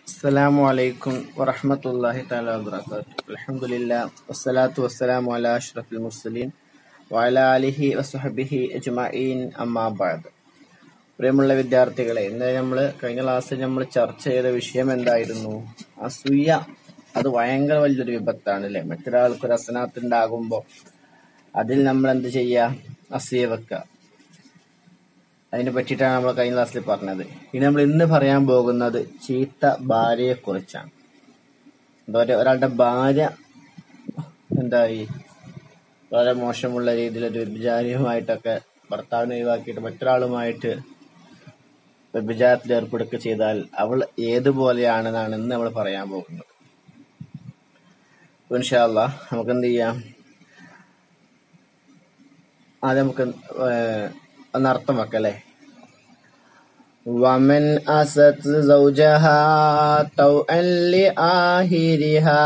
السلام عليكم ورحمة الله تعالى وبركاته الحمد لله والصلاة والسلام على أشرف المرسلين وعلى آله وصحبه أجمعين أما بعد പ്രിയമുള്ള വിദ്യാർത്ഥികളെ ഇന്ന് നമ്മൾ കഴിഞ്ഞ ക്ലാസ്സിൽ നമ്മൾ ചർച്ച ചെയ്ത വിഷയം എന്തായിരുന്നു അസൂയ അത് ഭയങ്കര വലിയൊരു വിപത്താണ് അല്ലെ മറ്റൊരാൾക്ക് ഒരു അസനാത്ത് ഉണ്ടാകുമ്പോൾ അതിൽ നമ്മൾ എന്ത് ചെയ്യുക അസൂയ വെക്കുക അതിനെ പറ്റിയിട്ടാണ് നമ്മൾ കഴിഞ്ഞ ക്ലാസ്സിൽ പറഞ്ഞത് ഇനി നമ്മൾ ഇന്ന് പറയാൻ പോകുന്നത് ചീത്ത ഭാര്യയെ കുറിച്ചാണ് എന്താ പറയുക ഒരാളുടെ ഭാര്യ എന്തായി വളരെ മോശമുള്ള രീതിയിൽ ഒരു വ്യഭിചാരിയുമായിട്ടൊക്കെ ഭർത്താവിനെ ഒഴിവാക്കിയിട്ട് മറ്റൊരാളുമായിട്ട് വ്യഭിചാരത്തിൽ ഏർപ്പെടുക ചെയ്താൽ അവൾ ഏതുപോലെയാണെന്നാണ് ഇന്ന് നമ്മൾ പറയാൻ പോകുന്നത് ഇൻഷാല്ല നമുക്ക് എന്ത് ചെയ്യാം ആദ്യം നമുക്ക് ഏഹ്, ഒന്ന് അർത്ഥം വെക്കാം അല്ലേ ومن أست زوجها طوعا لآخرها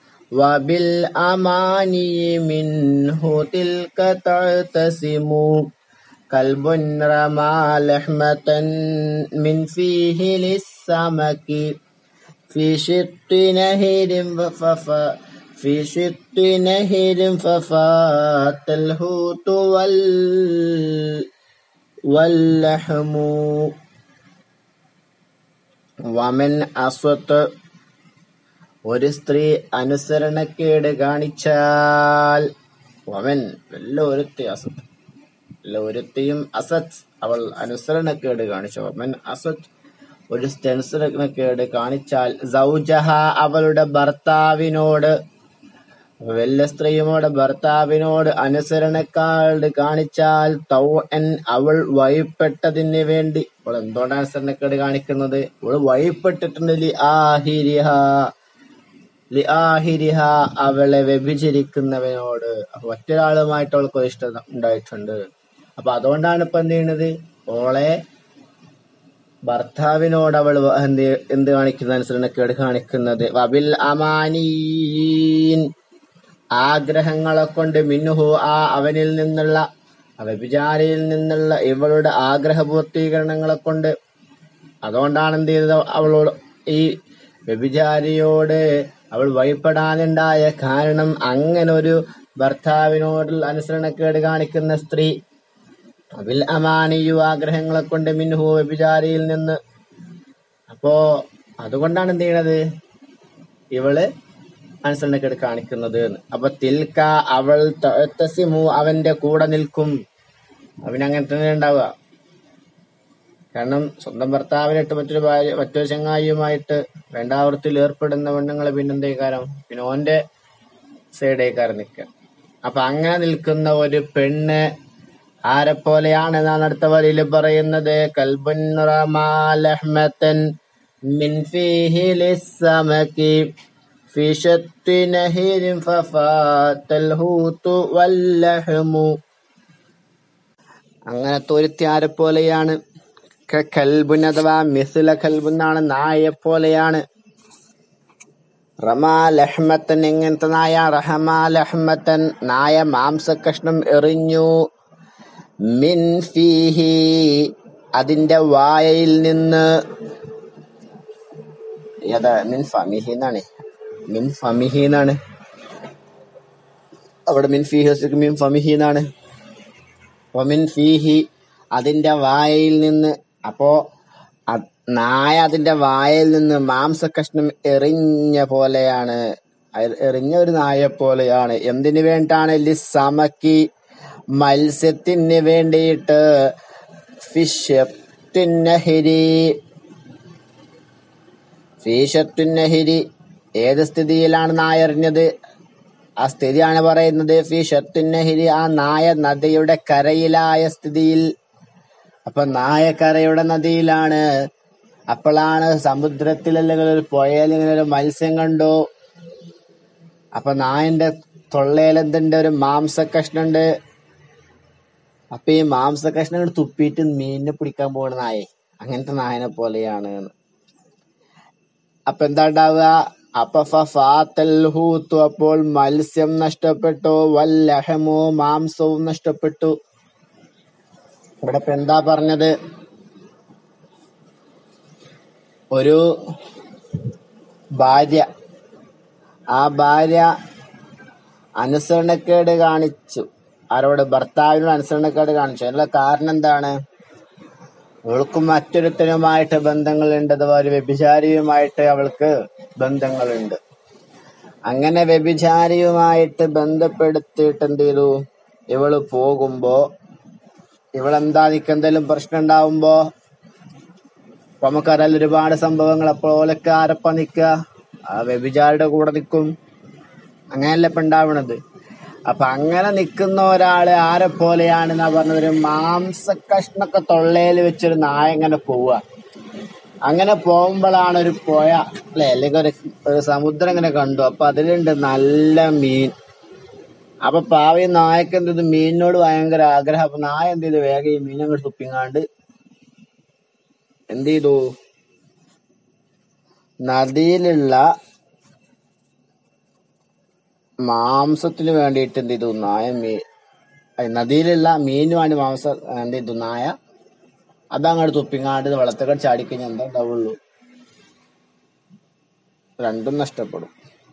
وبالأماني منه تلك تعتسم كلب رمى لحمة من فيه للسمك في شط نهر فف في شط نهر ففات الحوت وال واللحم വമൻ അസ്വത്ത് ഒരു സ്ത്രീ അനുസരണക്കേട് കാണിച്ചാൽ വമൻ വല്ല ഒരുത്തി അസത്ത് വല്ല ഒരുത്തിയും അസത്ത് അവൾ അനുസരണക്കേട് കാണിച്ചു വമൻ അസത്ത് ഒരു സ്ത്രീ അനുസരണക്കേട് കാണിച്ചാൽ സൗജഹ അവളുടെ ഭർത്താവിനോട് വല്ല സ്ത്രീയുമോടെ ഭർത്താവിനോട് അനുസരണക്കാട് കാണിച്ചാൽ തൗ എൻ അവൾ വഴിപ്പെട്ടതിന് വേണ്ടി അവൾ എന്തുകൊണ്ടാണ് അനുസരണക്കേട് കാണിക്കുന്നത് അവൾ വഴിപ്പെട്ടിട്ടുണ്ട് ലി ആഹിരിഹ ലി ആഹിരിഹ അവളെ വ്യഭിചരിക്കുന്നവനോട് അപ്പൊ മറ്റൊരാളുമായിട്ട് അവൾക്ക് ഒരു ഇഷ്ടം ഉണ്ടായിട്ടുണ്ട് അപ്പൊ അതുകൊണ്ടാണ് ഇപ്പൊ എന്ത് ചെയ്യുന്നത് ഓളെ ഭർത്താവിനോട് അവൾ വ- എന്ത് എന്ത് കാണിക്കുന്ന അനുസരണക്കേട് കാണിക്കുന്നത് വബിൽ അമാനീൻ ആഗ്രഹങ്ങളെ കൊണ്ട് മിന്നുഹു ആ അവനിൽ നിന്നുള്ള ആ വ്യഭിചാരിയിൽ നിന്നുള്ള ഇവളുടെ ആഗ്രഹ പൂർത്തീകരണങ്ങളെ കൊണ്ട് അതുകൊണ്ടാണ് എന്ത് ചെയ്തത് അവളോട് ഈ വ്യഭിചാരിയോട് അവൾ വഴിപ്പെടാനുണ്ടായ കാരണം അങ്ങനെ ഒരു ഭർത്താവിനോടുള്ള അനുസരണക്കേട് കാണിക്കുന്ന സ്ത്രീ അവിൽ അമാനിയു ആഗ്രഹങ്ങളെ കൊണ്ട് മിൻഹു വ്യഭിചാരിയിൽ നിന്ന് അപ്പോ അതുകൊണ്ടാണ് എന്ത് ചെയ്യണത് ഇവള് അനുസരണക്കേട് കാണിക്കുന്നത് എന്ന്. അപ്പൊ തിൽക്ക അവൾ തസിമു അവന്റെ കൂടെ നിൽക്കും അവനങ്ങനെ തന്നെ ഉണ്ടാവുക കാരണം സ്വന്തം ഭർത്താവിനിട്ട് മറ്റൊരു ഭാര്യ മറ്റൊരു ചങ്ങായിയുമായിട്ട് വേണ്ടാവൃത്തിയിൽ ഏർപ്പെടുന്ന പെണ്ണുങ്ങളെ പിന്നെന്തേ കാരം പിന്നെ ഓന്റെ സൈഡേക്കാരം നിൽക്കുക അപ്പൊ അങ്ങനെ നിൽക്കുന്ന ഒരു പെണ്ണ് ആരെ പോലെയാണ് എന്നാണ് അടുത്ത വരിയിൽ പറയുന്നത് കൽബുൻ റമാലഹ്മത്തൻ മിൻ ഫീഹി ലിസ്സമകി في شط نهر ففات الهوت واللحم അങ്ങനത്തെ ഒരുത്തി ആരെ പോലെയാണ് ക- കൽബുൻ അഥവാ മിസുല കൽബുന്നാണ് നായെ പോലെയാണ് റമാ ലഹ്മത്തൻ എങ്ങനത്തെ നായ റഹമാ ലഹ്മത്തൻ നായ മാംസകഷ്ണം എറിഞ്ഞു മിൻ ഫീഹി അതിന്റെ വായയിൽ നിന്ന് ഏതാ മിൻ ഫമിഹി എന്നാണ് മിൻ ഫമിഹി എന്നാണ് അവിടെ മിൻ ഫീഹി വെച്ചിട്ട് മിൻ ഫമിഹി എന്നാണ് വമിൻ ഫീഹി അതിന്റെ വായയിൽ നിന്ന് അപ്പോ അത് നായ അതിന്റെ വായയിൽ നിന്ന് മാംസകഷ്ണം എറിഞ്ഞ പോലെയാണ് അയ- എറിഞ്ഞ ഒരു നായ പോലെയാണ് എന്തിനു വേണ്ടിയിട്ടാണ് ലിസമക്കി മത്സ്യത്തിന് വേണ്ടിയിട്ട് ഫിഷത്തുന്നഹിരി ഫീഷത്തുന്നഹിരി ഏത് സ്ഥിതിയിലാണ് നായ എറിഞ്ഞത് ആ സ്ഥിതിയാണ് പറയുന്നത് ഫിഷത്തുന്നഹിരി ആ നായ നദിയുടെ കരയിലായ സ്ഥിതിയിൽ അപ്പൊ നായ കരയുടെ നദിയിലാണ് അപ്പോഴാണ് സമുദ്രത്തിൽ അല്ലെങ്കിൽ ഒരു പുഴയിൽ ഇങ്ങനെ ഒരു മത്സ്യം കണ്ടു അപ്പൊ നായന്റെ തൊള്ളയിൽ എന്തുണ്ട് ഒരു മാംസകഷ്ണുണ്ട് അപ്പൊ ഈ മാംസകഷ്ണം ഇങ്ങട് തുപ്പിയിട്ട് മീനിനെ പിടിക്കാൻ പോകണ നായേ അങ്ങനത്തെ നായനെ പോലെയാണ് എന്ന്. അപ്പൊ എന്താ ഉണ്ടാവുക അപ്പൊ ഫാത്തൽ ഹൂത്തു അപ്പോൾ മത്സ്യം നഷ്ടപ്പെട്ടു വല്ലഹമോ മാംസവും നഷ്ടപ്പെട്ടു ഇവിടെ ഇപ്പൊ എന്താ പറഞ്ഞത് ഒരു ഭാര്യ ആ ഭാര്യ അനുസരണക്കേട് കാണിച്ചു ആരോട് ഭർത്താവിനോട് അനുസരണക്കേട് കാണിച്ചു അതിനുള്ള കാരണം എന്താണ് അവൾക്ക് മറ്റൊരുത്തനുമായിട്ട് ബന്ധങ്ങളുണ്ട് അഥവാ ഒരു വ്യഭിചാരിയുമായിട്ട് അവൾക്ക് ബന്ധങ്ങളുണ്ട് അങ്ങനെ വ്യഭിചാരിയുമായിട്ട് ബന്ധപ്പെടുത്തിയിട്ട് എന്ത് ചെയ്തു ഇവള് പോകുമ്പോ ഇവളെന്താ നിക്ക് എന്തെങ്കിലും പ്രശ്നം ഉണ്ടാവുമ്പോ ഇപ്പൊ നമുക്കറിയാം ഒരുപാട് സംഭവങ്ങൾ അപ്പോലൊക്കെ ആരപ്പ നിക്ക ആ വ്യഭിചാരിയുടെ കൂടെ നിക്കും അങ്ങനെയല്ല ഇപ്പൊ ഉണ്ടാവണത് അപ്പൊ അങ്ങനെ നിക്കുന്ന ഒരാള് ആരെ പോലെയാണെന്നാ പറഞ്ഞത് ഒരു മാംസക്കഷ്ണൊക്കെ തൊള്ളയിൽ വെച്ചൊരു നായ ഇങ്ങനെ പോവുക അങ്ങനെ പോകുമ്പോഴാണ് ഒരു പുഴ അല്ലെ അല്ലെങ്കിൽ ഒരു ഒരു സമുദ്രം ഇങ്ങനെ കണ്ടു അപ്പൊ അതിലുണ്ട് നല്ല മീൻ അപ്പൊ പാവി നായക്ക് എന്ത് ചെയ്തു മീനിനോട് ഭയങ്കര ആഗ്രഹം അപ്പൊ നായ എന്ത് ചെയ്തു വേഗം ഈ മീൻ അങ്ങോട്ട് തുപ്പിങ്ങാണ്ട് എന്ത് ചെയ്തു നദിയിലുള്ള മാംസത്തിന് വേണ്ടിയിട്ട് എന്ത് ചെയ്തു നായ മീ അയ് നദിയിലുള്ള മീനിന് വേണ്ടി മാംസം എന്ത് ചെയ്തു നായ അതങ്ങോട്ട് തുപ്പിങ്ങാണ്ട് വെള്ളത്തേക്ക് ചാടിക്കഴിഞ്ഞാൽ എന്താ ഉണ്ടാവുള്ളൂ രണ്ടും നഷ്ടപ്പെടും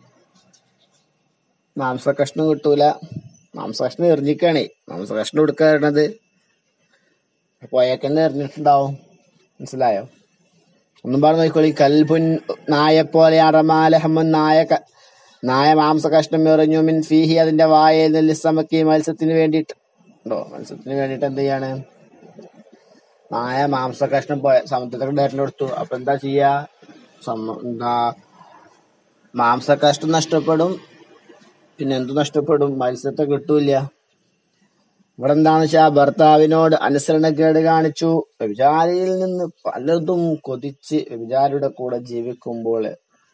മാംസകഷ്ണം കിട്ടൂല മാംസകഷ്ണം എറിഞ്ഞിക്കാണേ മാംസകഷ്ണം എടുക്കാറുള്ളത് പോയേക്കെന്നെ എറിഞ്ഞിട്ടുണ്ടാവും മനസ്സിലായോ ഒന്നും പറഞ്ഞു നോക്കിക്കോളി കൽബുൻ നായ പോലെ അറമാലഹമ്മൻ നായ ക- നായ മാംസ കഷ്ണം എറിഞ്ഞു മിൻ ഫീഹി അതിന്റെ വായയിൽ നിന്ന് സമക്കി മത്സ്യത്തിന് വേണ്ടിയിട്ട് ഉണ്ടോ മത്സ്യത്തിന് വേണ്ടിയിട്ട് എന്ത് ചെയ്യാണ് നായ മാംസ കഷ്ണം പോയ സമുദ്രത്തിൽ ഡയറിൽ കൊടുത്തു അപ്പൊ എന്താ ചെയ്യാ സമ എന്താ മാംസ കഷ്ണം നഷ്ടപ്പെടും പിന്നെ എന്ത് നഷ്ടപ്പെടും മത്സ്യത്തെ കിട്ടൂല ഇവിടെ എന്താന്ന് വെച്ചാ ഭർത്താവിനോട് അനുസരണക്കേട് കാണിച്ചു വ്യഭിചാരിയിൽ നിന്ന് പലതും കൊതിച്ച് വ്യഭിചാരിയുടെ കൂടെ ജീവിക്കുമ്പോൾ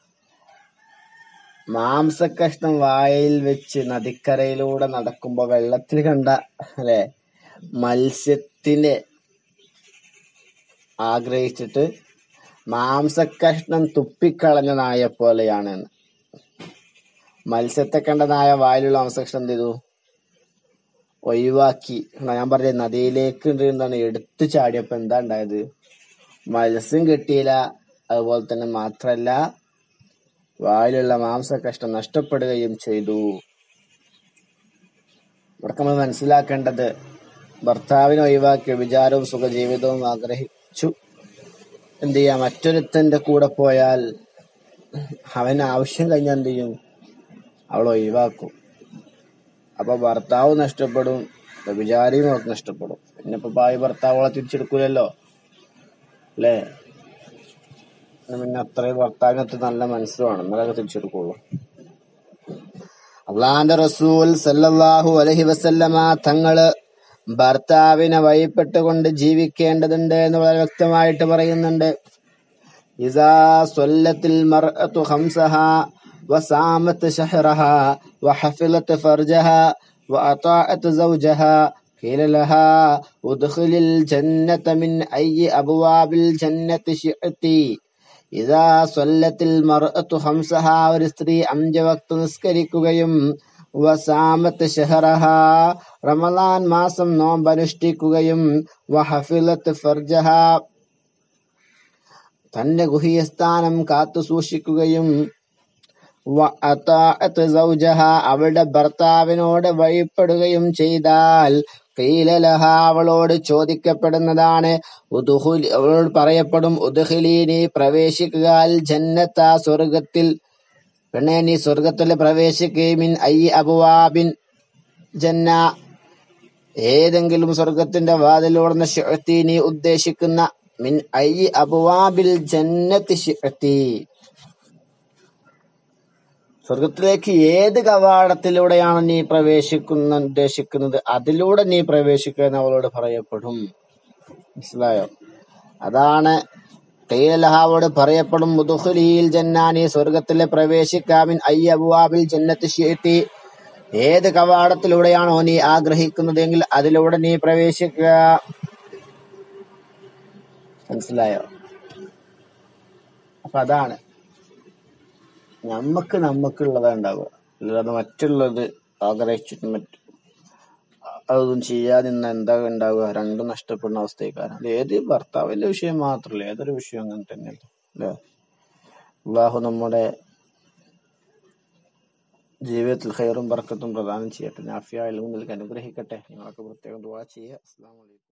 മാംസക്കഷ്ണം വായിൽ വെച്ച് നദിക്കരയിലൂടെ നടക്കുമ്പോ വെള്ളത്തിൽ കണ്ട അല്ലെ മത്സ്യത്തിനെ ആഗ്രഹിച്ചിട്ട് മാംസക്കഷ്ണം തുപ്പിക്കളഞ്ഞ നായ പോലെയാണ് എന്ന്. മത്സ്യത്തെ കണ്ട നായ വായിലുള്ള മാംസകഷ്ണം എന്ത് ചെയ്തു ഒഴിവാക്കി എന്നാ ഞാൻ പറഞ്ഞ നദിയിലേക്ക് ഉണ്ട് എന്താണ് എടുത്തു ചാടിയപ്പോ എന്താ ഉണ്ടായത് മത്സ്യം കിട്ടിയില്ല അതുപോലെ തന്നെ മാത്രല്ല വായിലുള്ള മാംസകഷ്ണം നഷ്ടപ്പെടുകയും ചെയ്തു ഇവിടെ നമ്മൾ മനസ്സിലാക്കേണ്ടത് ഭർത്താവിനെ ഒഴിവാക്കി വിചാരവും സുഖജീവിതവും ആഗ്രഹിച്ചു എന്ത് ചെയ്യാ മറ്റൊരുത്തന്റെ കൂടെ പോയാൽ അവന് ആവശ്യം കഴിഞ്ഞാൽ എന്ത് ചെയ്യും അവൾ ഒഴിവാക്കും അപ്പൊ ഭർത്താവ് നഷ്ടപ്പെടും വ്യഭിചാരിയും അവർക്ക് നഷ്ടപ്പെടും പിന്നെ ഇപ്പൊ ഭാര്യ ഭർത്താവളെ തിരിച്ചെടുക്കൂലല്ലോ അല്ലേ എന്നാ പിന്നെ അത്രയും ഭർത്താവിനകത്ത് നല്ല മനസ്സുമാണ് എന്നാലൊക്കെ തിരിച്ചെടുക്കുള്ളൂ അള്ളാന്റെ റസൂൽ സല്ലല്ലാഹു അലൈഹി വസല്ലമ തങ്ങള് ഭർത്താവിനെ വഴിപ്പെട്ടുകൊണ്ട് ജീവിക്കേണ്ടതുണ്ട് എന്ന് വളരെ വ്യക്തമായിട്ട് പറയുന്നുണ്ട് ഇസാ സ്വല്ലത്തിൽ മർഅത്തു ഖംസഹാ وصامت شهرها وحفظت فرجها وأطاعت زوجها قيل لها ادخل الجنة من أي أبواب الجنة شئت ഇതാ സ്വല്ലത്തിൽ മർഅത്തു ഹംസഹ ഒരു സ്ത്രീ അഞ്ച് വക്ത് നിസ്കരിക്കുകയും വസാമത്ത് ഷഹറഹ റമദാൻ മാസം നോമ്പനുഷ്ഠിക്കുകയും വഹഫിലത്ത് ഫർജഹ തന്റെ ഗുഹ്യസ്ഥാനം കാത്തു സൂക്ഷിക്കുകയും വഅതാഅത്ത് സൗജഹ അവളുടെ ഭർത്താവിനോട് വഴിപ്പെടുകയും ചെയ്താൽ ഖീലലഹ അവളോട് ചോദിക്കപ്പെടുന്നതാണ് ഉദ്ഖുലി- അവളോട് പറയപ്പെടും ഉദ്ഖിലി നീ പ്രവേശിക്കുക അൽ ജന്നത്ത സ്വർഗത്തിൽ പെണ്ണെ നീ സ്വർഗത്തിൽ പ്രവേശിക്കുകയും മിൻ ഐ അബുവാബിൻ ജന്ന ഏതെങ്കിലും സ്വർഗത്തിന്റെ വാതിലൂടെ ഷിഅത്തി നീ ഉദ്ദേശിക്കുന്ന മിൻ ഐ അബുവാബിൽ ജന്നത്തി ഷിഅത്തി സ്വർഗത്തിലേക്ക് ഏത് കവാടത്തിലൂടെയാണ് നീ പ്രവേശിക്കുന്ന ഉദ്ദേശിക്കുന്നത് അതിലൂടെ നീ പ്രവേശിക്കുക എന്ന് അവളോട് പറയപ്പെടും മനസ്സിലായോ അതാണ് കൈലഹാവോട് പറയപ്പെടും മുതുഹുലിയിൽ ജന്നാനി സ്വർഗത്തിലെ പ്രവേശിക്കാമിൻ അയ്യബുവാബിൽ ജന്നത്ത് ഷീത്തി ഏത് കവാടത്തിലൂടെയാണോ നീ ആഗ്രഹിക്കുന്നതെങ്കിൽ അതിലൂടെ നീ പ്രവേശിക്കുക മനസ്സിലായോ അപ്പൊ അതാണ് നമ്മക്ക് നമുക്കുള്ളതാ ഉണ്ടാവുക അല്ലാതെ മറ്റുള്ളത് ആഗ്രഹിച്ചിട്ട് മറ്റു അതൊന്നും ചെയ്യാതെ നിന്ന് എന്താ ഉണ്ടാവുക രണ്ടും നഷ്ടപ്പെടുന്ന അവസ്ഥയ്ക്കാരാണ് അത് ഏത് ഭർത്താവിന്റെ വിഷയം മാത്രമല്ല ഏതൊരു വിഷയം അങ്ങനെ തന്നെയല്ലേ അല്ലേ അള്ളാഹു നമ്മുടെ ജീവിതത്തിൽ ഖൈറും ബർക്കത്തും പ്രദാനം ചെയ്യട്ടെ നാഫിയ ഇൽമു നൽകി അനുഗ്രഹിക്കട്ടെ നിങ്ങളൊക്കെ പ്രത്യേകം ദുആ ചെയ്യുക അസ്സലാമു അലൈക്കും